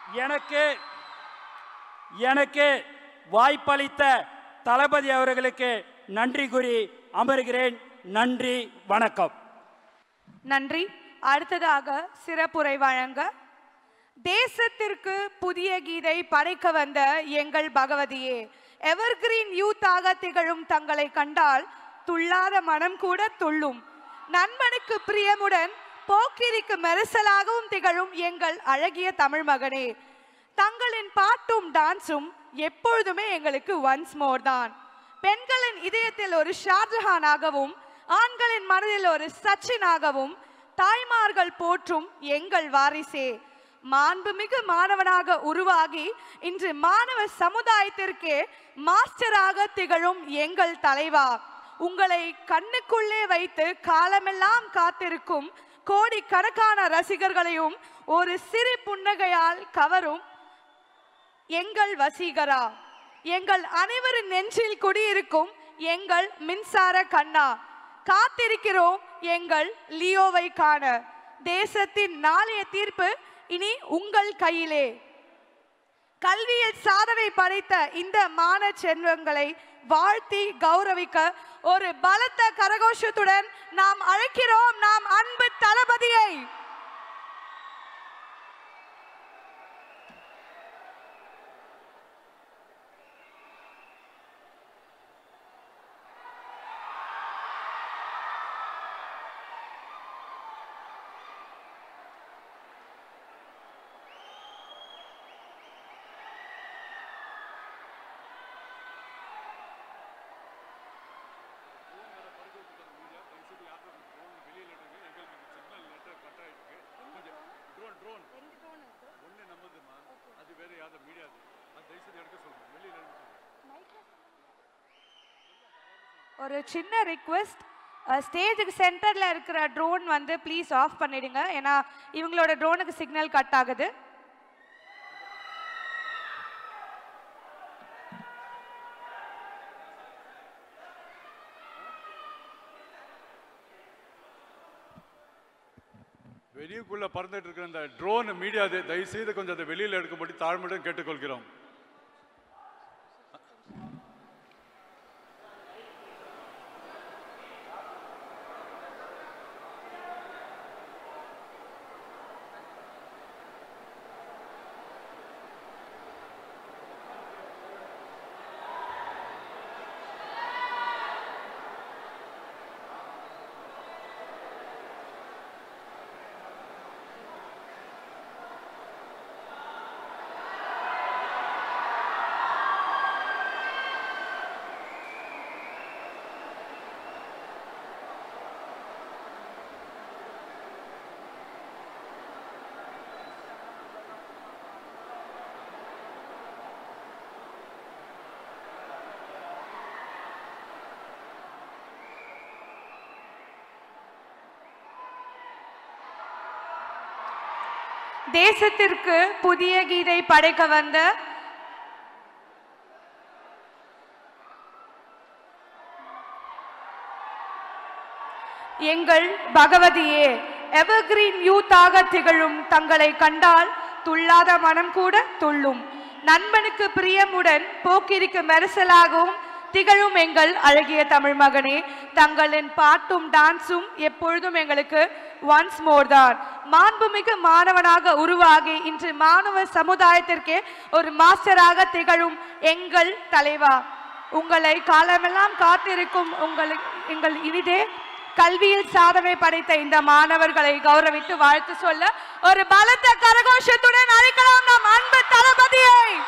எனக்கு எனக்கு வாய்ப்பளித்த தளபதி அவர்களுக்கு நன்றி கூறி அமர்கிறேன் நன்றி வணக்கம் நன்றி அடுத்ததாக சிறப்புரை வழங்க தேசத்திற்கு புதிய கீதை படைக்க வந்த எங்கள் பகவதியே எவர்கிரீன் யூத்தாக திகழும் தங்களை கண்டால் துள்ளாத மனம் கூட துள்ளும் நண்பனுக்கு பிரியமுடன் போக்கிரிக்கு மெரிசலாகவும் திகழும் எங்கள் அழகிய தமிழ் மகனே தங்களின் பாட்டும் டான்ஸும் எப்பொழுதுமே எங்களுக்கு ஒன்ஸ் மோர் தான் பெண்களின் இதயத்தில் ஒரு ஷாஜஹானாகவும் ஆண்களின் மனதில் ஒரு சச்சினாகவும் தாய்மார்கள் போற்றும் எங்கள் வாரிசே மாண்புமிகு மாணவனாக உருவாகி இன்று மாணவ சமுதாயத்திற்கே மாஸ்டராக திகழும் எங்கள் தலைவா உங்களை கண்ணுக்குள்ளே வைத்து காலமெல்லாம் காத்திருக்கும் கோடிக்கணக்கான ரசிகர்களையும் ஒரு சிறு புன்னகையால் கவரும் எங்கள் வசீகரா எங்கள் அனைவரின் நெஞ்சில் குடியிருக்கும் எங்கள் மின்சார கண்ணா காத்திருக்கிறோம் எங்கள் லியோவை காண தேசத்தின் நாளைய தீர்ப்பு இனி உங்கள் கையிலே கல்வியில் சாதனை படைத்த இந்த மான செல்வங்களை வாழ்த்தி கௌரவிக்க ஒரு பலத்த கரகோஷத்துடன் நாம் அழைக்கிறோம் நாம் அன்பு தளபதியை ட்ரோன் ட்ரோன் ஒன்று நம்மதுமா அது வேற யாரும் மீடியா அது தயவுசெய்து எடுக்க சொல்லுங்க வெளியில் எடுக்க சொல்லுங்க ஒரு சின்ன ரிக்வெஸ்ட் ஸ்டேஜுக்கு சென்டரில் இருக்கிற ட்ரோன் வந்து ப்ளீஸ் ஆஃப் பண்ணிடுங்க ஏன்னா இவங்களோட ட்ரோனுக்கு சிக்னல் கட் ஆகுது வெளியுக்குள்ள பறந்துட்டு இருக்கிற அந்த ட்ரோன் மீடியா தயவு செய்து கொஞ்சம் அதை வெளியில் எடுக்கும்படி தாழ்மையுடன் கேட்டுக்கொள்கிறோம் தேசத்திற்கு புதிய கீதை படைக்க வந்த எங்கள் பகவதியே எவர்கிரீன் யூத்தாக திகழும் தங்களை கண்டால் துள்ளாத மனம் கூட துள்ளும் நண்பனுக்கு பிரியமுடன் போக்கிரிக்கு மெரிசலாகவும் திகழும் எங்கள் அழகிய தமிழ் மகனே தங்களின் பாட்டும் டான்ஸும் எப்பொழுதும் எங்களுக்கு ஒன்ஸ் மோர் தான் மாண்புமிகு மாணவனாக உருவாகி இன்று மாணவ சமுதாயத்திற்கே ஒரு மாஸ்டராக திகழும் எங்கள் தலைவா உங்களை காலமெல்லாம் காத்திருக்கும் உங்களை எங்கள் இனிதே கல்வியில் சாதனை படைத்த இந்த மாணவர்களை கௌரவித்து வாழ்த்து சொல்ல ஒரு பலத்த கரகோஷத்துடன் அழைக்கலாம் நம் அன்பு தளபதியை